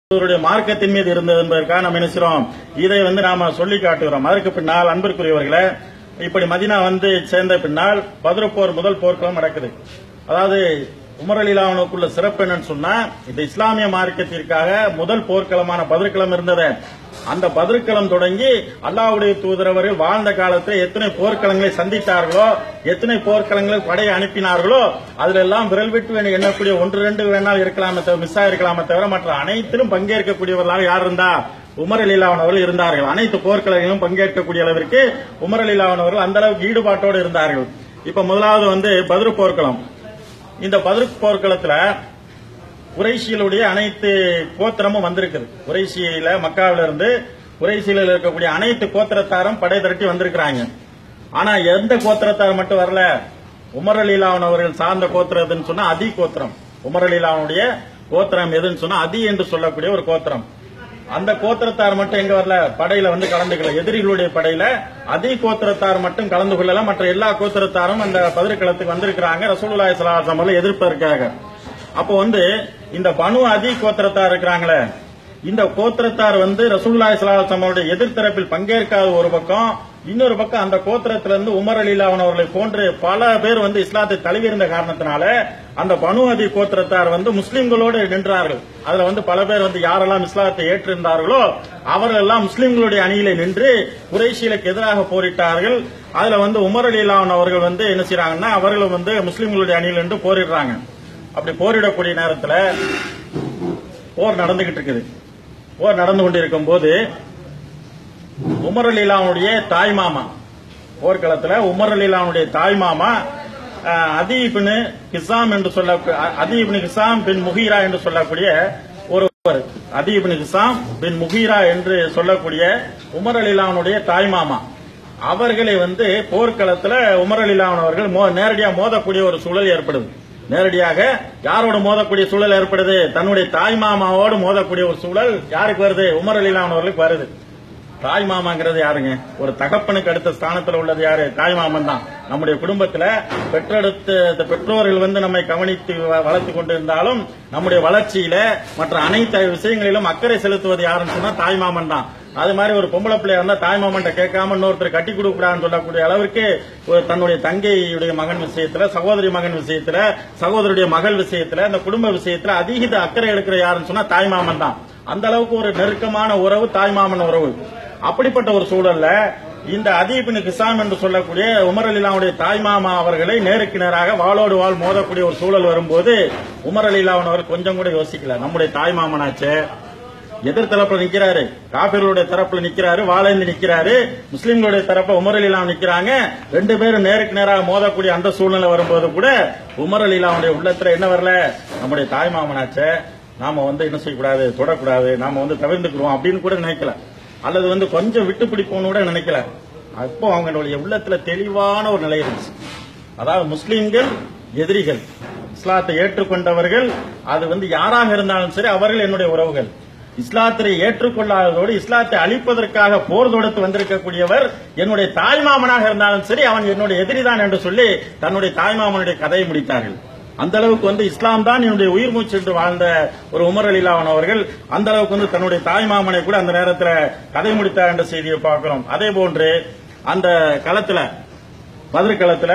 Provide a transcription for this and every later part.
அவருடைய மார்க்கத்தின் மீது இருந்தது என்பதற்காக நாம் நினைக்கிறோம் இதை வந்து நாம சொல்லி காட்டுகிறோம் அதற்கு பின்னால் அன்பிற்குரியவர்களே இப்படி மதினா வந்து சேர்ந்த பின்னால் பதிரு போர் முதல் போர்க்களம் நடக்குது அதாவது உமர் அலிலாவனுக்குள்ள சிறப்பு என்னன்னு சொன்னா இந்த இஸ்லாமிய மார்க்கத்திற்காக முதல் போர்க்களமான பதிர்களம் இருந்தது அந்த பதிர்களம் தொடங்கி அல்லாஹ்வுடைய தூதரவர்கள் வாழ்ந்த காலத்தில் எத்தனை போர்க்களங்களை சந்தித்தார்களோ எத்தனை போர்க்களங்களில் படையை அனுப்பினார்களோ அதுல எல்லாம் விரல் விட்டு வேணும் எண்ணக்கூடிய ஒன்று ரெண்டு வேணால் இருக்கலாமே தவிர மிஸ் ஆயிருக்கலாமே தவிர மற்ற அனைத்திலும் பங்கேற்கக்கூடியவர்களாக யார் இருந்தா உமர் அலிலாவன் அவர்கள் இருந்தார்கள் அனைத்து போர்க்களங்களிலும் பங்கேற்கக்கூடிய அளவிற்கு உமர் அலிலாவன் அவர்கள் அந்த அளவுக்கு ஈடுபாட்டோடு இருந்தார்கள் இப்ப முதலாவது வந்து பதிரு போர்க்களம் இந்த பதிரு போர்க்களத்துல குறைஷியலுடைய அனைத்து கோத்திரமும் வந்திருக்குது குறைஷியில மக்காவில இருந்து குறைஷியில இருக்கக்கூடிய அனைத்து கோத்திரத்தாரும் படை திரட்டி வந்திருக்கிறாங்க ஆனா எந்த கோத்திரத்தார் மட்டும் வரல உமர் அலிலாவன் அவர்கள் சார்ந்த கோத்திரத்துன்னு சொன்னா அதி கோத்திரம் உமர் அலிலாவனுடைய கோத்திரம் எதுன்னு சொன்னா அதி என்று சொல்லக்கூடிய ஒரு கோத்திரம் அந்த கோத்திரத்தார் மட்டும் எங்க வரல படையில வந்து கலந்துக்கல எதிரிகளுடைய படையில அதி கோத்திரத்தார் மட்டும் கலந்து கொள்ளல மற்ற எல்லா கோத்திரத்தாரும் அந்த பதிர்களத்துக்கு வந்திருக்கிறாங்க ரசூலுல்லாஹி ஸல்லல்லாஹு அலைஹி வஸல்லம் எதிர்ப்பதற்காக அப்போ வந்து இந்த பனு அதி கோத்திரத்தார் இருக்கிறாங்களே இந்த கோத்திரத்தார் வந்து ரசூலுல்லாஹி ஸல்லல்லாஹு அலைஹி வஸல்லம் எதிர்த்தரப்பில் பங்கேற்காத ஒரு பக்கம் இன்னொரு பக்கம் அந்த கோத்திரத்துல இருந்து உமர் அலிலாவன் அவர்களை போன்று பல பேர் வந்து இஸ்லாத்தை தழுவி இருந்த காரணத்தினால அந்த பனு அதி கோத்திரத்தார் வந்து முஸ்லிம்களோடு நின்றார்கள் அதுல வந்து பல பேர் வந்து யாரெல்லாம் இஸ்லாத்தை ஏற்றிருந்தார்களோ அவர்கள் எல்லாம் முஸ்லிம்களுடைய அணியிலே நின்று குறைஷியலுக்கு எதிராக போரிட்டார்கள் அதுல வந்து உமர் அலிலாவன் அவர்கள் வந்து என்ன செய்யறாங்கன்னா அவர்களும் வந்து முஸ்லிம்களுடைய அணியில் நின்று போரிடுறாங்க அப்படி போரிடக்கூடிய நேரத்துல போர் நடந்துகிட்டு இருக்குது போர் நடந்து கொண்டிருக்கும் போது உமர் அலிலாவுடைய தாய் மாமா போர்க்களத்துல உமர் அலிலாவுடைய தாய் மாமா அஹ், அதீப்னு கிசாம் என்று சொல்ல அதீப்னு கிசாம் பின் முகீரா என்று சொல்லக்கூடிய ஒருவர் அதீப்னு கிசாம் பின் முகீரா என்று சொல்லக்கூடிய உமர் அலிலாவுடைய தாய் மாமா அவர்களை வந்து போர்க்களத்துல உமர் அலிலாவன் அவர்கள் மோ- நேரடியா மோதக்கூடிய ஒரு சூழல் ஏற்படுது நேரடியாக யாரோட மோதக்கூடிய சூழல் ஏற்படுது தன்னுடைய தாய் மாமாவோடு மோதக்கூடிய ஒரு சூழல் யாருக்கு வருது உமர் அலிலாவன் அவர்களுக்கு வருது தாய் மாமாங்கிறது யாருங்க ஒரு தகப்பனுக்கு அடுத்த ஸ்தானத்துல உள்ளது யாரு தாய் மாமன் தான் நம்முடைய குடும்பத்துல பெற்றெடுத்த இந்த பெற்றோர்கள் வந்து நம்மை கவனித்து வ- வளர்த்து கொண்டிருந்தாலும் நம்முடைய வளர்ச்சியில மற்ற அனைத்து விஷயங்களிலும் அக்கறை செலுத்துவது யாருன்னு சொன்னா தாய் மாமன் தான் அது மாதிரி ஒரு பொம்பளை பிள்ளையா இருந்தா தாய் மாமன்ட்ட கேட்காம இன்னொருத்தர் கட்டி கொடுக்கூடாதுன்னு சொல்லக்கூடிய அளவிற்கு ஒரு தன்னுடைய தங்கையுடைய மகன் விஷயத்துல சகோதரி மகன் விஷயத்துல சகோதரியுடைய மகள் விஷயத்துல இந்த குடும்ப விஷயத்துல அதிக அக்கறை எடுக்கிற யாருன்னு சொன்னா தாய் மாமன் தான் அந்த அளவுக்கு ஒரு நெருக்கமான உறவு தாய் மாமன் உறவு அப்படிப்பட்ட ஒரு சூழல்ல இந்த அதீபின் கிசாம் என்று சொல்லக்கூடிய உமர் அலிலாவுடைய தாய் மாமா அவர்களை நேருக்கு நேராக வாளோடு வாள் மோதக்கூடிய ஒரு சூழல் வரும்போது உமர் அலிலாவன் அவர் கொஞ்சம் கூட யோசிக்கல நம்முடைய தாய் மாமனாச்சே எதிர் தரப்புல நிக்கிறாரு காபிர்களுடைய தரப்புல நிக்கிறாரு வாழேந்து நிக்கிறாரு முஸ்லிம்களுடைய தரப்புல உமர் அலிலாம் நிக்கிறாங்க ரெண்டு பேரும் நேருக்கு நேராக மோதக்கூடிய அந்த சூழ்நிலை வரும்போது கூட உமர் அலிலாவுடைய உள்ளத்துல என்ன வரல நம்முடைய தாய் மாமனாச்சே நாம வந்து என்ன செய்யக்கூடாது தொடக்கூடாது நாம வந்து தவிர்த்துக்கிறோம் அப்படின்னு கூட நினைக்கல அல்லது வந்து கொஞ்சம் விட்டு பிடிப்போம்னு கூட நினைக்கல அப்போ அவங்களுடைய உள்ளத்துல தெளிவான ஒரு நிலை இருந்துச்சு அதாவது முஸ்லிம்கள் எதிரிகள் இஸ்லாத்தை ஏற்றுக்கொண்டவர்கள் அது வந்து யாராக இருந்தாலும் சரி அவர்கள் என்னுடைய உறவுகள் இஸ்லாத்தை ஏற்றுக்கொள்ளாததோடு இஸ்லாத்தை அழிப்பதற்காக போர் தொடுத்து வந்திருக்கக்கூடியவர் என்னுடைய தாய்மாமனாக இருந்தாலும் சரி அவன் என்னுடைய எதிரிதான் என்று சொல்லி தன்னுடைய தாய்மாமனுடைய கதையை முடித்தார்கள் அந்த அளவுக்கு வந்து இஸ்லாம் தான் என்னுடைய உயிர் மூச்சு என்று வாழ்ந்த ஒரு உமர் அலிலாவன் அவர்கள் அந்த அளவுக்கு வந்து தன்னுடைய தாய்மாமனை கூட அந்த நேரத்தில் கதை முடித்தார் என்ற செய்தியை பார்க்கிறோம் அதே போன்று அந்த களத்துல பதில் களத்துல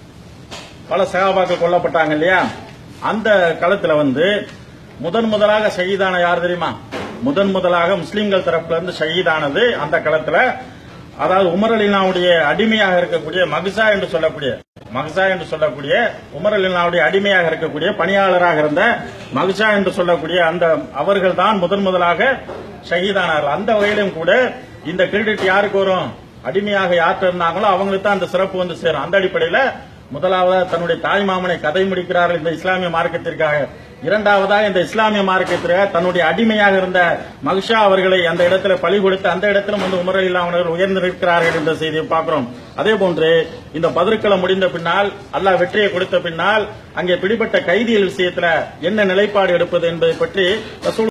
பல சகாபாக்கள் கொல்லப்பட்டாங்க இல்லையா அந்த களத்துல வந்து முதன் முதலாக ஷஹீதான யார் தெரியுமா முதன் முதலாக முஸ்லிம்கள் தரப்புல இருந்து ஷஹீதானது அந்த களத்துல அதாவது உமர் அலினாவுடைய அடிமையாக இருக்கக்கூடிய மகுசா என்று சொல்லக்கூடிய மகுசா என்று சொல்லக்கூடிய உமர் அலினாவுடைய அடிமையாக இருக்கக்கூடிய பணியாளராக இருந்த மகுசா என்று சொல்லக்கூடிய அந்த அவர்கள் தான் முதன் முதலாக ஷஹீதானார்கள் அந்த வகையிலும் கூட இந்த கிரெடிட் யாருக்கு வரும் அடிமையாக யார்கிட்ட இருந்தாங்களோ அவங்களுக்கு தான் அந்த சிறப்பு வந்து சேரும் அந்த அடிப்படையில முதலாவதாக தன்னுடைய தாய் மாமனை கதை முடிக்கிறார்கள் இந்த இஸ்லாமிய மார்க்கத்திற்காக இரண்டாவதாக இந்த இஸ்லாமிய மார்க்கத்திற்காக தன்னுடைய அடிமையாக இருந்த மகிஷா அவர்களை அந்த இடத்துல பழி கொடுத்து அந்த இடத்திலும் வந்து உமர் இல்லாமவர்கள் உயர்ந்து நிற்கிறார்கள் என்ற செய்தியை பார்க்கிறோம் அதே போன்று இந்த பதிர்களம் முடிந்த பின்னால் அல்லாஹ் வெற்றியை கொடுத்த பின்னால் அங்கே பிடிபட்ட கைதிகள் விஷயத்துல என்ன நிலைப்பாடு எடுப்பது என்பதை பற்றி ரசூல்